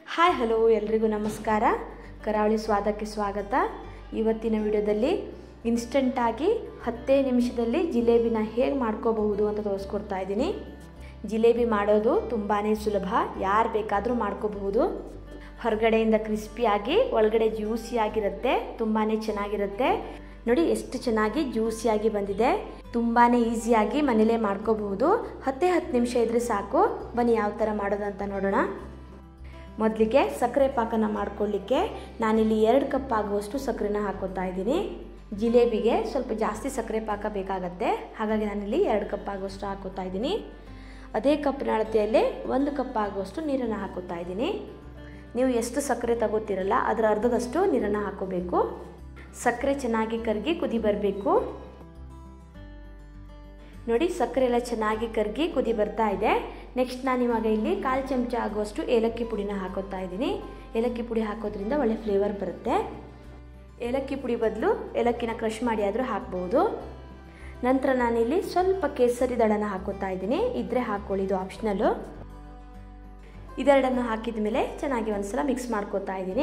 hi hello ಎಲ್ರಿಗೂ ನಮಸ್ಕಾರ ಕರಾವಳಿ ಸ್ವಾದಕ್ಕೆ ಸ್ವಾಗತ ಇವತ್ತಿನ ವಿಡಿಯೋದಲ್ಲಿ ಇನ್ಸ್ಟಂಟಾಗಿ ಹತ್ತೇ ನಿಮಿಷದಲ್ಲಿ ಜಿಲೇಬಿನ ಹೇಗೆ ಮಾಡ್ಕೋಬಹುದು ಅಂತ ತೋರಿಸ್ಕೊಡ್ತಾ ಇದ್ದೀನಿ ಜಿಲೇಬಿ ಮಾಡೋದು ತುಂಬಾ ಸುಲಭ ಯಾರು ಬೇಕಾದರೂ ಮಾಡ್ಕೋಬಹುದು ಹೊರಗಡೆಯಿಂದ ಕ್ರಿಸ್ಪಿಯಾಗಿ ಒಳಗಡೆ ಜ್ಯೂಸಿಯಾಗಿರುತ್ತೆ ತುಂಬಾ ಚೆನ್ನಾಗಿರುತ್ತೆ ನೋಡಿ ಎಷ್ಟು ಚೆನ್ನಾಗಿ ಜ್ಯೂಸಿಯಾಗಿ ಬಂದಿದೆ ತುಂಬಾ ಈಸಿಯಾಗಿ ಮನೇಲೇ ಮಾಡ್ಕೋಬಹುದು ಹತ್ತೇ ಹತ್ತು ನಿಮಿಷ ಇದ್ರೆ ಸಾಕು ಬನ್ನಿ ಯಾವ ಥರ ಮಾಡೋದಂತ ನೋಡೋಣ ಮೊದಲಿಗೆ ಸಕ್ಕರೆ ಪಾಕನ ಮಾಡ್ಕೊಳ್ಳಿಕ್ಕೆ ನಾನಿಲ್ಲಿ ಎರಡು ಕಪ್ ಆಗುವಷ್ಟು ಸಕ್ಕರೆನ ಹಾಕೋತಾ ಇದ್ದೀನಿ ಜಿಲೇಬಿಗೆ ಸ್ವಲ್ಪ ಜಾಸ್ತಿ ಸಕ್ಕರೆ ಪಾಕ ಬೇಕಾಗತ್ತೆ ಹಾಗಾಗಿ ನಾನಿಲ್ಲಿ ಎರಡು ಕಪ್ ಆಗುವಷ್ಟು ಹಾಕೋತಾ ಇದ್ದೀನಿ ಅದೇ ಕಪ್ಪಿನ ಅಳತೆಯಲ್ಲೇ ಒಂದು ಕಪ್ ಆಗುವಷ್ಟು ನೀರನ್ನು ಹಾಕೋತಾ ಇದ್ದೀನಿ ನೀವು ಎಷ್ಟು ಸಕ್ಕರೆ ತಗೋತೀರಲ್ಲ ಅದರ ಅರ್ಧದಷ್ಟು ನೀರನ್ನು ಹಾಕೋಬೇಕು ಸಕ್ಕರೆ ಚೆನ್ನಾಗಿ ಕರಗಿ ಕುದಿ ಬರಬೇಕು ನೋಡಿ ಸಕ್ಕರೆ ಎಲ್ಲ ಚೆನ್ನಾಗಿ ಕರಗಿ ಕುದಿ ಬರ್ತಾ ಇದೆ ನೆಕ್ಸ್ಟ್ ನಾನು ಇವಾಗ ಇಲ್ಲಿ ಕಾಲು ಚಮಚ ಆಗುವಷ್ಟು ಏಲಕ್ಕಿ ಪುಡಿನ ಹಾಕೋತಾ ಇದ್ದೀನಿ ಏಲಕ್ಕಿ ಪುಡಿ ಹಾಕೋದ್ರಿಂದ ಒಳ್ಳೆ ಫ್ಲೇವರ್ ಬರುತ್ತೆ ಏಲಕ್ಕಿ ಪುಡಿ ಬದಲು ಏಲಕ್ಕಿನ ಕ್ರಷ್ ಮಾಡಿ ಆದರೂ ಹಾಕ್ಬೋದು ನಂತರ ನಾನಿಲ್ಲಿ ಸ್ವಲ್ಪ ಕೇಸರಿ ದಳನ ಹಾಕೋತಾ ಇದ್ದೀನಿ ಇದ್ರೆ ಹಾಕ್ಕೊಳ್ಳಿ ಇದು ಆಪ್ಷನಲ್ಲು ಇದೆರಡನ್ನು ಹಾಕಿದ ಮೇಲೆ ಚೆನ್ನಾಗಿ ಒಂದ್ಸಲ ಮಿಕ್ಸ್ ಮಾಡ್ಕೋತಾ ಇದ್ದೀನಿ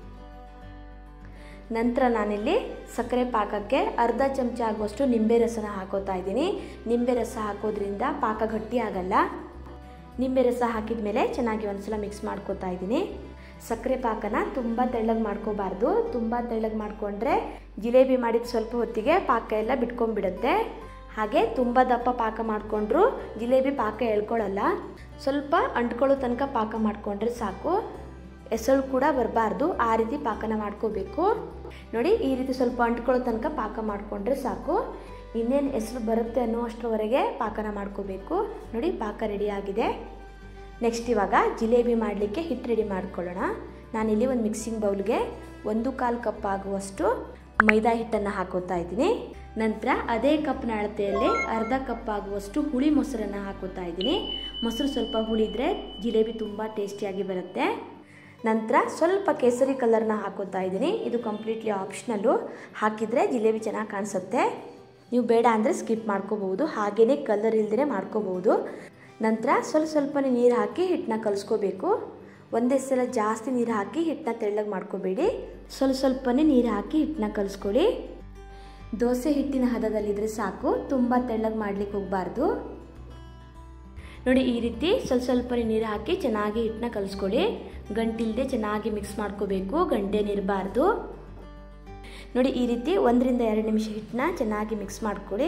ನಂತರ ನಾನಿಲ್ಲಿ ಸಕ್ಕರೆ ಪಾಕಕ್ಕೆ ಅರ್ಧ ಚಮಚ ಆಗುವಷ್ಟು ನಿಂಬೆ ರಸನ ಹಾಕೋತಾ ಇದ್ದೀನಿ ನಿಂಬೆ ರಸ ಹಾಕೋದ್ರಿಂದ ಪಾಕ ಗಟ್ಟಿ ಆಗಲ್ಲ ನಿಂಬೆ ರಸ ಹಾಕಿದ ಮೇಲೆ ಚೆನ್ನಾಗಿ ಒಂದ್ಸಲ ಮಿಕ್ಸ್ ಮಾಡ್ಕೋತಾ ಇದ್ದೀನಿ ಸಕ್ಕರೆ ಪಾಕನ ತುಂಬ ತೆಳ್ಳಗೆ ಮಾಡ್ಕೋಬಾರ್ದು ತುಂಬ ತೆಳ್ಳಗೆ ಮಾಡಿಕೊಂಡ್ರೆ ಜಿಲೇಬಿ ಮಾಡಿದ ಸ್ವಲ್ಪ ಹೊತ್ತಿಗೆ ಪಾಕ ಎಲ್ಲ ಬಿಟ್ಕೊಂಡ್ಬಿಡುತ್ತೆ ಹಾಗೆ ತುಂಬ ದಪ್ಪ ಪಾಕ ಮಾಡಿಕೊಂಡ್ರು ಜಿಲೇಬಿ ಪಾಕ ಎಳ್ಕೊಳ್ಳಲ್ಲ ಸ್ವಲ್ಪ ಅಂಟ್ಕೊಳ್ಳೋ ತನಕ ಪಾಕ ಮಾಡಿಕೊಂಡ್ರೆ ಸಾಕು ಎಸಳು ಕೂಡ ಬರಬಾರ್ದು ಆ ರೀತಿ ಪಾಕನ ಮಾಡ್ಕೋಬೇಕು ನೋಡಿ ಈ ರೀತಿ ಸ್ವಲ್ಪ ಅಂಟ್ಕೊಳ್ಳೋ ತನಕ ಪಾಕ ಮಾಡಿಕೊಂಡ್ರೆ ಸಾಕು ಇನ್ನೇನು ಹೆಸರು ಬರುತ್ತೆ ಅನ್ನೋ ಅಷ್ಟರವರೆಗೆ ಪಾಕನ ಮಾಡ್ಕೋಬೇಕು ನೋಡಿ ಪಾಕ ರೆಡಿ ಆಗಿದೆ ನೆಕ್ಸ್ಟ್ ಇವಾಗ ಜಿಲೇಬಿ ಮಾಡಲಿಕ್ಕೆ ಹಿಟ್ಟು ರೆಡಿ ಮಾಡ್ಕೊಳ್ಳೋಣ ನಾನಿಲ್ಲಿ ಒಂದು ಮಿಕ್ಸಿಂಗ್ ಬೌಲ್ಗೆ ಒಂದು ಕಾಲು ಕಪ್ ಆಗುವಷ್ಟು ಮೈದಾ ಹಿಟ್ಟನ್ನು ಹಾಕೋತಾ ಇದ್ದೀನಿ ನಂತರ ಅದೇ ಕಪ್ನ ಅಳತೆಯಲ್ಲಿ ಅರ್ಧ ಕಪ್ ಆಗುವಷ್ಟು ಹುಳಿ ಮೊಸರನ್ನು ಹಾಕೋತಾ ಇದ್ದೀನಿ ಮೊಸರು ಸ್ವಲ್ಪ ಹುಳಿದ್ರೆ ಜಿಲೇಬಿ ತುಂಬ ಟೇಸ್ಟಿಯಾಗಿ ಬರುತ್ತೆ ನಂತರ ಸ್ವಲ್ಪ ಕೇಸರಿ ಕಲರ್ನ ಹಾಕೋತಾ ಇದ್ದೀನಿ ಇದು ಕಂಪ್ಲೀಟ್ಲಿ ಆಪ್ಷನಲ್ಲು ಹಾಕಿದರೆ ಜಿಲೇಬಿ ಚೆನ್ನಾಗಿ ಕಾಣಿಸುತ್ತೆ ನೀವು ಬೇಡ ಅಂದರೆ ಸ್ಕಿಪ್ ಮಾಡ್ಕೋಬಹುದು ಹಾಗೆಯೇ ಕಲರ್ ಇಲ್ದೇ ಮಾಡ್ಕೋಬಹುದು ನಂತರ ಸ್ವಲ್ಪ ಸ್ವಲ್ಪನೇ ನೀರು ಹಾಕಿ ಹಿಟ್ಟನ್ನ ಕಲಿಸ್ಕೋಬೇಕು ಒಂದೇ ಸಲ ಜಾಸ್ತಿ ನೀರು ಹಾಕಿ ಹಿಟ್ಟನ್ನ ತೆಳ್ಳಗೆ ಮಾಡ್ಕೋಬೇಡಿ ಸ್ವಲ್ಪ ಸ್ವಲ್ಪನೇ ನೀರು ಹಾಕಿ ಹಿಟ್ಟನ್ನ ಕಲಿಸ್ಕೊಳ್ಳಿ ದೋಸೆ ಹಿಟ್ಟಿನ ಹದದಲ್ಲಿದ್ದರೆ ಸಾಕು ತುಂಬ ತೆಳ್ಳಗೆ ಮಾಡ್ಲಿಕ್ಕೆ ಹೋಗಬಾರ್ದು ನೋಡಿ ಈ ರೀತಿ ಸ್ವಲ್ಪ ಸ್ವಲ್ಪನೇ ನೀರು ಹಾಕಿ ಚೆನ್ನಾಗಿ ಹಿಟ್ಟನ್ನ ಕಲಿಸ್ಕೊಳ್ಳಿ ಗಂಟಿಲ್ದೆ ಚೆನ್ನಾಗಿ ಮಿಕ್ಸ್ ಮಾಡ್ಕೋಬೇಕು ಗಂಟೇನಿರಬಾರ್ದು ನೋಡಿ ಈ ರೀತಿ ಒಂದರಿಂದ ಎರಡು ನಿಮಿಷ ಹಿಟ್ಟನ್ನ ಚೆನ್ನಾಗಿ ಮಿಕ್ಸ್ ಮಾಡ್ಕೊಳ್ಳಿ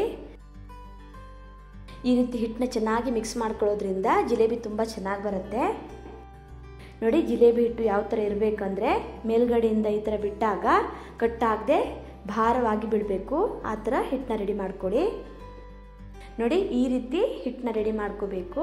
ಈ ರೀತಿ ಹಿಟ್ಟನ್ನ ಚೆನ್ನಾಗಿ ಮಿಕ್ಸ್ ಮಾಡ್ಕೊಳ್ಳೋದ್ರಿಂದ ಜಿಲೇಬಿ ತುಂಬ ಚೆನ್ನಾಗಿ ಬರುತ್ತೆ ನೋಡಿ ಜಿಲೇಬಿ ಹಿಟ್ಟು ಯಾವ ಥರ ಇರಬೇಕಂದ್ರೆ ಮೇಲ್ಗಡೆಯಿಂದ ಈ ಥರ ಬಿಟ್ಟಾಗ ಕಟ್ಟಾಗದೆ ಭಾರವಾಗಿ ಬಿಡಬೇಕು ಆ ಥರ ಹಿಟ್ಟನ್ನ ರೆಡಿ ಮಾಡ್ಕೊಳ್ಳಿ ನೋಡಿ ಈ ರೀತಿ ಹಿಟ್ಟನ್ನ ರೆಡಿ ಮಾಡ್ಕೋಬೇಕು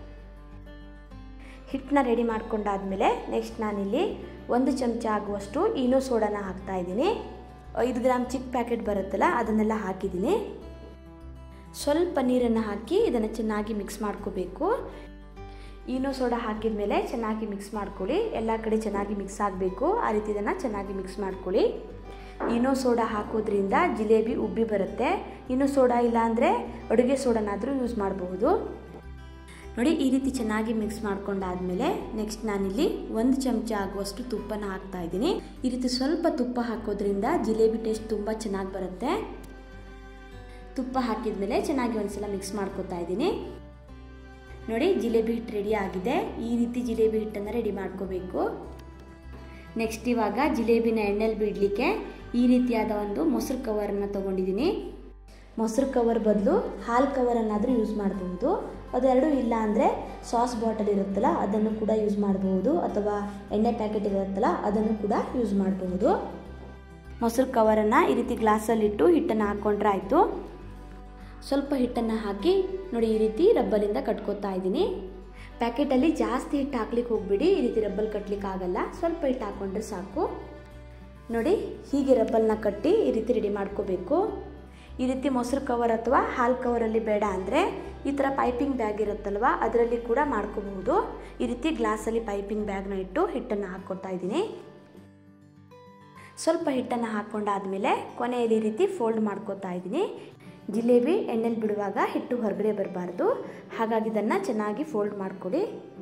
ಹಿಟ್ಟನ್ನ ರೆಡಿ ಮಾಡ್ಕೊಂಡಾದ್ಮೇಲೆ ನೆಕ್ಸ್ಟ್ ನಾನಿಲ್ಲಿ ಒಂದು ಚಮಚ ಆಗುವಷ್ಟು ಈನೋ ಸೋಡಾನ ಹಾಕ್ತಾ ಇದ್ದೀನಿ ಐದು ಗ್ರಾಮ್ ಚಿಕ್ಕ ಪ್ಯಾಕೆಟ್ ಬರುತ್ತಲ್ಲ ಅದನ್ನೆಲ್ಲ ಹಾಕಿದ್ದೀನಿ ಸ್ವಲ್ಪ ನೀರನ್ನು ಹಾಕಿ ಇದನ್ನು ಚೆನ್ನಾಗಿ ಮಿಕ್ಸ್ ಮಾಡ್ಕೋಬೇಕು ಈನೋ ಸೋಡಾ ಹಾಕಿದ ಮೇಲೆ ಚೆನ್ನಾಗಿ ಮಿಕ್ಸ್ ಮಾಡ್ಕೊಳ್ಳಿ ಎಲ್ಲ ಕಡೆ ಚೆನ್ನಾಗಿ ಮಿಕ್ಸ್ ಆಗಬೇಕು ಆ ರೀತಿ ಇದನ್ನು ಚೆನ್ನಾಗಿ ಮಿಕ್ಸ್ ಮಾಡ್ಕೊಳ್ಳಿ ಈನೋ ಸೋಡಾ ಹಾಕೋದ್ರಿಂದ ಜಿಲೇಬಿ ಉಬ್ಬಿ ಬರುತ್ತೆ ಇನ್ನೂ ಸೋಡಾ ಇಲ್ಲ ಅಂದರೆ ಅಡುಗೆ ಸೋಡಾನಾದರೂ ಯೂಸ್ ಮಾಡಬಹುದು ನೋಡಿ ಈ ರೀತಿ ಚೆನ್ನಾಗಿ ಮಿಕ್ಸ್ ಮಾಡ್ಕೊಂಡಾದ್ಮೇಲೆ ನೆಕ್ಸ್ಟ್ ನಾನಿಲ್ಲಿ ಒಂದು ಚಮಚ ಆಗುವಷ್ಟು ತುಪ್ಪನ ಹಾಕ್ತಾ ಇದ್ದೀನಿ ಈ ರೀತಿ ಸ್ವಲ್ಪ ತುಪ್ಪ ಹಾಕೋದ್ರಿಂದ ಜಿಲೇಬಿ ಟೇಸ್ಟ್ ತುಂಬ ಚೆನ್ನಾಗಿ ಬರುತ್ತೆ ತುಪ್ಪ ಹಾಕಿದ ಮೇಲೆ ಚೆನ್ನಾಗಿ ಒಂದ್ಸಲ ಮಿಕ್ಸ್ ಮಾಡ್ಕೊತಾ ಇದ್ದೀನಿ ನೋಡಿ ಜಿಲೇಬಿ ಹಿಟ್ಟು ರೆಡಿ ಆಗಿದೆ ಈ ರೀತಿ ಜಿಲೇಬಿ ಹಿಟ್ಟನ್ನು ರೆಡಿ ಮಾಡ್ಕೋಬೇಕು ನೆಕ್ಸ್ಟ್ ಇವಾಗ ಜಿಲೇಬಿನ ಎಣ್ಣೆಲಿ ಬಿಡಲಿಕ್ಕೆ ಈ ರೀತಿಯಾದ ಒಂದು ಮೊಸರು ಕವರನ್ನು ತೊಗೊಂಡಿದ್ದೀನಿ ಮೊಸರು ಕವರ್ ಬದಲು ಹಾಲು ಕವರನ್ನಾದರೂ ಯೂಸ್ ಮಾಡಬಹುದು ಅದೆರಡೂ ಇಲ್ಲ ಅಂದರೆ ಸಾಸ್ ಬಾಟಲ್ ಇರುತ್ತಲ್ಲ ಅದನ್ನು ಕೂಡ ಯೂಸ್ ಮಾಡಬಹುದು ಅಥವಾ ಎಣ್ಣೆ ಪ್ಯಾಕೆಟ್ ಇರುತ್ತಲ್ಲ ಅದನ್ನು ಕೂಡ ಯೂಸ್ ಮಾಡಬಹುದು ಮೊಸರು ಕವರನ್ನು ಈ ರೀತಿ ಗ್ಲಾಸಲ್ಲಿಟ್ಟು ಹಿಟ್ಟನ್ನು ಹಾಕ್ಕೊಂಡ್ರೆ ಆಯಿತು ಸ್ವಲ್ಪ ಹಿಟ್ಟನ್ನು ಹಾಕಿ ನೋಡಿ ಈ ರೀತಿ ರಬ್ಬಲಿಂದ ಕಟ್ಕೋತಾ ಇದ್ದೀನಿ ಪ್ಯಾಕೆಟಲ್ಲಿ ಜಾಸ್ತಿ ಹಿಟ್ಟು ಹಾಕ್ಲಿಕ್ಕೆ ಹೋಗ್ಬಿಡಿ ಈ ರೀತಿ ರಬ್ಬಲ್ ಕಟ್ಲಿಕ್ಕೆ ಆಗಲ್ಲ ಸ್ವಲ್ಪ ಹಿಟ್ಟು ಹಾಕ್ಕೊಂಡ್ರೆ ಸಾಕು ನೋಡಿ ಹೀಗೆ ರಬ್ಬಲ್ನ ಕಟ್ಟಿ ಈ ರೀತಿ ರೆಡಿ ಮಾಡ್ಕೋಬೇಕು ಈ ರೀತಿ ಮೊಸರು ಕವರ್ ಅಥವಾ ಹಾಲು ಕವರಲ್ಲಿ ಬೇಡ ಅಂದರೆ ಈ ಥರ ಪೈಪಿಂಗ್ ಬ್ಯಾಗ್ ಇರುತ್ತಲ್ವ ಅದರಲ್ಲಿ ಕೂಡ ಮಾಡ್ಕೋಬಹುದು ಈ ರೀತಿ ಗ್ಲಾಸಲ್ಲಿ ಪೈಪಿಂಗ್ ಬ್ಯಾಗ್ನ ಇಟ್ಟು ಹಿಟ್ಟನ್ನು ಹಾಕ್ಕೊತಾ ಇದ್ದೀನಿ ಸ್ವಲ್ಪ ಹಿಟ್ಟನ್ನು ಹಾಕ್ಕೊಂಡಾದ್ಮೇಲೆ ಕೊನೆಯಲ್ಲಿ ಈ ರೀತಿ ಫೋಲ್ಡ್ ಮಾಡ್ಕೋತಾ ಇದ್ದೀನಿ ಜಿಲೇಬಿ ಎಣ್ಣೆಲಿ ಬಿಡುವಾಗ ಹಿಟ್ಟು ಹೊರಗಡೆ ಬರಬಾರ್ದು ಹಾಗಾಗಿ ಇದನ್ನು ಚೆನ್ನಾಗಿ ಫೋಲ್ಡ್ ಮಾಡ್ಕೊಳ್ಳಿ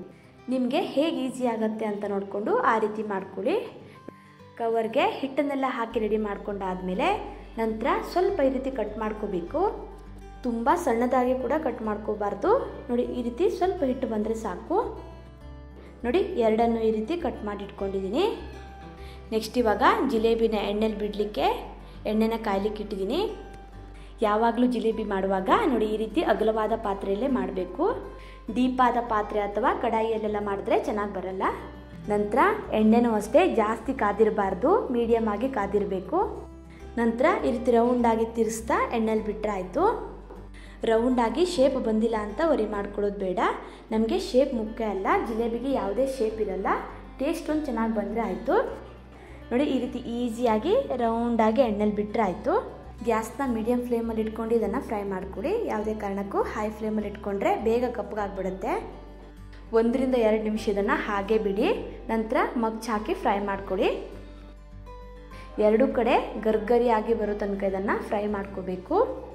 ನಿಮಗೆ ಹೇಗೆ ಈಸಿ ಆಗುತ್ತೆ ಅಂತ ನೋಡಿಕೊಂಡು ಆ ರೀತಿ ಮಾಡ್ಕೊಳ್ಳಿ ಕವರ್ಗೆ ಹಿಟ್ಟನ್ನೆಲ್ಲ ಹಾಕಿ ರೆಡಿ ಮಾಡ್ಕೊಂಡಾದಮೇಲೆ ನಂತರ ಸ್ವಲ್ಪ ಈ ರೀತಿ ಕಟ್ ಮಾಡ್ಕೋಬೇಕು ತುಂಬ ಸಣ್ಣದಾಗಿ ಕೂಡ ಕಟ್ ಮಾಡ್ಕೋಬಾರ್ದು ನೋಡಿ ಈ ರೀತಿ ಸ್ವಲ್ಪ ಹಿಟ್ಟು ಬಂದರೆ ಸಾಕು ನೋಡಿ ಎರಡನ್ನು ಈ ರೀತಿ ಕಟ್ ಮಾಡಿ ಇಟ್ಕೊಂಡಿದ್ದೀನಿ ನೆಕ್ಸ್ಟ್ ಇವಾಗ ಜಿಲೇಬಿನ ಎಣ್ಣೆಲಿ ಬಿಡಲಿಕ್ಕೆ ಎಣ್ಣೆನ ಕಾಯ್ಲಿಕ್ಕೆ ಇಟ್ಟಿದ್ದೀನಿ ಯಾವಾಗಲೂ ಜಿಲೇಬಿ ಮಾಡುವಾಗ ನೋಡಿ ಈ ರೀತಿ ಅಗಲವಾದ ಪಾತ್ರೆಯಲ್ಲೇ ಮಾಡಬೇಕು ಡೀಪಾದ ಪಾತ್ರೆ ಅಥವಾ ಕಡಾಯಿಯಲ್ಲೆಲ್ಲ ಮಾಡಿದ್ರೆ ಚೆನ್ನಾಗಿ ಬರಲ್ಲ ನಂತರ ಎಣ್ಣೆನೂ ಅಷ್ಟೇ ಜಾಸ್ತಿ ಕಾದಿರಬಾರ್ದು ಮೀಡಿಯಮ್ ಆಗಿ ಕಾದಿರಬೇಕು ನಂತರ ಈ ರೀತಿ ರೌಂಡಾಗಿ ತಿರ್ಸ್ತಾ ಎಣ್ಣೆಲಿ ಬಿಟ್ಟರೆ ಆಯಿತು ರೌಂಡಾಗಿ ಶೇಪ್ ಬಂದಿಲ್ಲ ಅಂತ ವರಿ ಮಾಡ್ಕೊಳ್ಳೋದು ಬೇಡ ನಮಗೆ ಶೇಪ್ ಮುಖ್ಯ ಅಲ್ಲ ಜಿಲೇಬಿಗೆ ಯಾವುದೇ ಶೇಪ್ ಇರಲ್ಲ ಟೇಸ್ಟ್ ಒಂದು ಚೆನ್ನಾಗಿ ಬಂದರೆ ಆಯಿತು ನೋಡಿ ಈ ರೀತಿ ಈಸಿಯಾಗಿ ರೌಂಡಾಗಿ ಎಣ್ಣೆಲಿ ಬಿಟ್ಟರೆ ಆಯಿತು ಗ್ಯಾಸ್ನ ಮೀಡಿಯಮ್ ಫ್ಲೇಮಲ್ಲಿ ಇಟ್ಕೊಂಡು ಇದನ್ನು ಫ್ರೈ ಮಾಡಿಕೊಡಿ ಯಾವುದೇ ಕಾರಣಕ್ಕೂ ಹೈ ಫ್ಲೇಮಲ್ಲಿ ಇಟ್ಕೊಂಡ್ರೆ ಬೇಗ ಕಪ್ಪಗಾಗ್ಬಿಡುತ್ತೆ ಒಂದರಿಂದ ಎರಡು ನಿಮಿಷ ಇದನ್ನು ಹಾಗೆ ಬಿಡಿ ನಂತರ ಮಗ್ಚ್ ಹಾಕಿ ಫ್ರೈ ಮಾಡಿಕೊಡಿ ಎರಡು ಕಡೆ ಗರ್ಗರಿಯಾಗಿ ಬರೋ ತನಕ ಇದನ್ನು ಫ್ರೈ ಮಾಡ್ಕೋಬೇಕು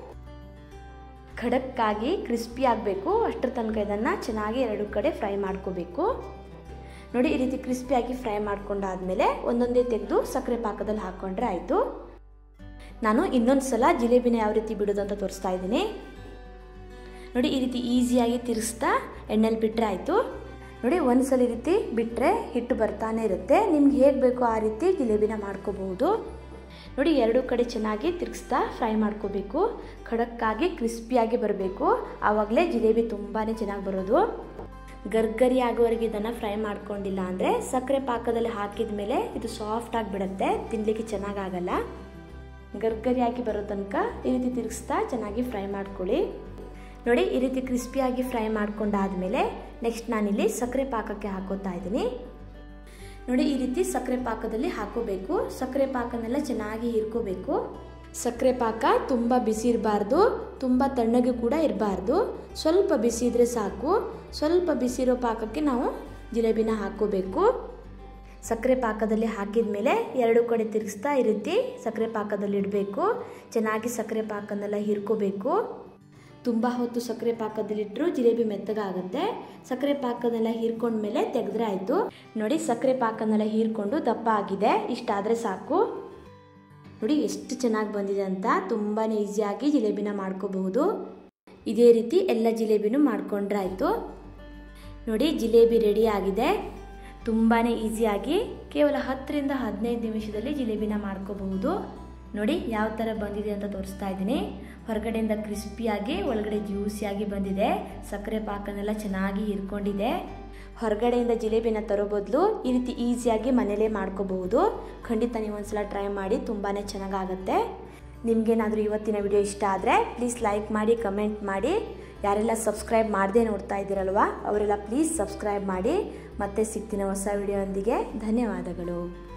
ಖಡಕ್ಕಾಗಿ ಕ್ರಿಸ್ಪಿ ಆಗಬೇಕು ಅಷ್ಟರ ತನಕ ಇದನ್ನು ಚೆನ್ನಾಗಿ ಎರಡು ಕಡೆ ಫ್ರೈ ಮಾಡ್ಕೋಬೇಕು ನೋಡಿ ಈ ರೀತಿ ಕ್ರಿಸ್ಪಿಯಾಗಿ ಫ್ರೈ ಮಾಡ್ಕೊಂಡಾದ್ಮೇಲೆ ಒಂದೊಂದೇ ತೆಗೆದು ಸಕ್ಕರೆ ಪಾಕದಲ್ಲಿ ಹಾಕ್ಕೊಂಡ್ರೆ ಆಯಿತು ನಾನು ಇನ್ನೊಂದು ಸಲ ಜಿಲೇಬಿನ ಯಾವ ರೀತಿ ಬಿಡೋದು ಅಂತ ತೋರಿಸ್ತಾ ಇದ್ದೀನಿ ನೋಡಿ ಈ ರೀತಿ ಈಸಿಯಾಗಿ ತಿರ್ಸ್ತಾ ಎಣ್ಣೆಲಿ ಬಿಟ್ಟರೆ ಆಯಿತು ನೋಡಿ ಒಂದು ಸಲ ಈ ರೀತಿ ಬಿಟ್ಟರೆ ಹಿಟ್ಟು ಬರ್ತಾನೆ ಇರುತ್ತೆ ನಿಮ್ಗೆ ಹೇಗೆ ಬೇಕೋ ಆ ರೀತಿ ಜಿಲೇಬಿನ ಮಾಡ್ಕೋಬಹುದು ನೋಡಿ ಎರಡೂ ಕಡೆ ಚೆನ್ನಾಗಿ ತಿರ್ಗಿಸ್ತಾ ಫ್ರೈ ಮಾಡ್ಕೋಬೇಕು ಖಡಕ್ಕಾಗಿ ಕ್ರಿಸ್ಪಿಯಾಗಿ ಬರಬೇಕು ಆವಾಗಲೇ ಜಿಲೇಬಿ ತುಂಬಾ ಚೆನ್ನಾಗಿ ಬರೋದು ಗರ್ಗರಿ ಆಗೋವರೆಗೆ ಇದನ್ನು ಫ್ರೈ ಮಾಡ್ಕೊಂಡಿಲ್ಲ ಅಂದರೆ ಸಕ್ಕರೆ ಪಾಕದಲ್ಲಿ ಹಾಕಿದ ಮೇಲೆ ಇದು ಸಾಫ್ಟ್ ಆಗಿಬಿಡುತ್ತೆ ತಿನ್ನಲಿಕ್ಕೆ ಚೆನ್ನಾಗಾಗಲ್ಲ ಗರ್ಗರಿಯಾಗಿ ಬರೋ ತನಕ ಈ ರೀತಿ ತಿರುಗಿಸ್ತಾ ಚೆನ್ನಾಗಿ ಫ್ರೈ ಮಾಡ್ಕೊಳ್ಳಿ ನೋಡಿ ಈ ರೀತಿ ಕ್ರಿಸ್ಪಿಯಾಗಿ ಫ್ರೈ ಮಾಡ್ಕೊಂಡಾದ್ಮೇಲೆ ನೆಕ್ಸ್ಟ್ ನಾನಿಲ್ಲಿ ಸಕ್ಕರೆ ಪಾಕಕ್ಕೆ ಹಾಕೋತಾ ಇದ್ದೀನಿ ನೋಡಿ ಈ ರೀತಿ ಸಕ್ಕರೆ ಪಾಕದಲ್ಲಿ ಹಾಕೋಬೇಕು ಸಕ್ಕರೆ ಪಾಕನೆಲ್ಲ ಚೆನ್ನಾಗಿ ಹಿರ್ಕೋಬೇಕು ಸಕ್ಕರೆ ಪಾಕ ತುಂಬ ಬಿಸಿ ಇರಬಾರ್ದು ತುಂಬ ತಣ್ಣಗೆ ಕೂಡ ಇರಬಾರ್ದು ಸ್ವಲ್ಪ ಬಿಸಿ ಇದ್ರೆ ಸಾಕು ಸ್ವಲ್ಪ ಬಿಸಿ ಇರೋ ಪಾಕಕ್ಕೆ ನಾವು ಜಿಲೇಬಿನ ಹಾಕೋಬೇಕು ಸಕ್ಕರೆ ಪಾಕದಲ್ಲಿ ಹಾಕಿದ ಮೇಲೆ ಎರಡು ಕಡೆ ತಿರುಗಿಸ್ತಾ ಈ ರೀತಿ ಸಕ್ಕರೆ ಪಾಕದಲ್ಲಿ ಇಡಬೇಕು ಚೆನ್ನಾಗಿ ಸಕ್ಕರೆ ಪಾಕನೆಲ್ಲ ಹಿರ್ಕೋಬೇಕು ತುಂಬ ಹೊತ್ತು ಸಕ್ಕರೆ ಪಾಕದಲ್ಲಿಟ್ಟರು ಜಿಲೇಬಿ ಮೆತ್ತಗಾಗುತ್ತೆ ಸಕ್ಕರೆ ಪಾಕನೆಲ್ಲ ಹೀರ್ಕೊಂಡ್ಮೇಲೆ ತೆಗೆದ್ರೆ ಆಯಿತು ನೋಡಿ ಸಕ್ಕರೆ ಪಾಕನೆಲ್ಲ ಹೀರ್ಕೊಂಡು ದಪ್ಪ ಆಗಿದೆ ಇಷ್ಟಾದರೆ ಸಾಕು ನೋಡಿ ಎಷ್ಟು ಚೆನ್ನಾಗಿ ಬಂದಿದೆ ಅಂತ ತುಂಬಾ ಈಸಿಯಾಗಿ ಜಿಲೇಬಿನ ಮಾಡ್ಕೋಬಹುದು ಇದೇ ರೀತಿ ಎಲ್ಲ ಜಿಲೇಬಿನೂ ಮಾಡ್ಕೊಂಡ್ರೆ ಆಯಿತು ನೋಡಿ ಜಿಲೇಬಿ ರೆಡಿ ಆಗಿದೆ ತುಂಬಾ ಈಸಿಯಾಗಿ ಕೇವಲ ಹತ್ತರಿಂದ ಹದಿನೈದು ನಿಮಿಷದಲ್ಲಿ ಜಿಲೇಬಿನ ಮಾಡ್ಕೋಬಹುದು ನೋಡಿ ಯಾವ ಥರ ಬಂದಿದೆ ಅಂತ ತೋರಿಸ್ತಾ ಇದ್ದೀನಿ ಹೊರಗಡೆಯಿಂದ ಕ್ರಿಸ್ಪಿಯಾಗಿ ಒಳಗಡೆ ಜ್ಯೂಸಿಯಾಗಿ ಬಂದಿದೆ ಸಕ್ಕರೆ ಪಾಕನೆಲ್ಲ ಚೆನ್ನಾಗಿ ಹಿರ್ಕೊಂಡಿದೆ ಹೊರಗಡೆಯಿಂದ ಜಿಲೇಬಿನ ತರೋ ಬದಲು ಈ ರೀತಿ ಈಸಿಯಾಗಿ ಮನೇಲೇ ಮಾಡ್ಕೋಬಹುದು ಖಂಡಿತ ನೀವು ಒಂದ್ಸಲ ಟ್ರೈ ಮಾಡಿ ತುಂಬಾ ಚೆನ್ನಾಗಾಗತ್ತೆ ನಿಮಗೇನಾದರೂ ಇವತ್ತಿನ ವಿಡಿಯೋ ಇಷ್ಟ ಆದರೆ ಪ್ಲೀಸ್ ಲೈಕ್ ಮಾಡಿ ಕಮೆಂಟ್ ಮಾಡಿ ಯಾರೆಲ್ಲ ಸಬ್ಸ್ಕ್ರೈಬ್ ಮಾಡದೆ ನೋಡ್ತಾ ಇದ್ದೀರಲ್ವ ಅವರೆಲ್ಲ ಪ್ಲೀಸ್ ಸಬ್ಸ್ಕ್ರೈಬ್ ಮಾಡಿ ಮತ್ತೆ ಸಿಗ್ತೀನಿ ಹೊಸ ವಿಡಿಯೋದೊಂದಿಗೆ ಧನ್ಯವಾದಗಳು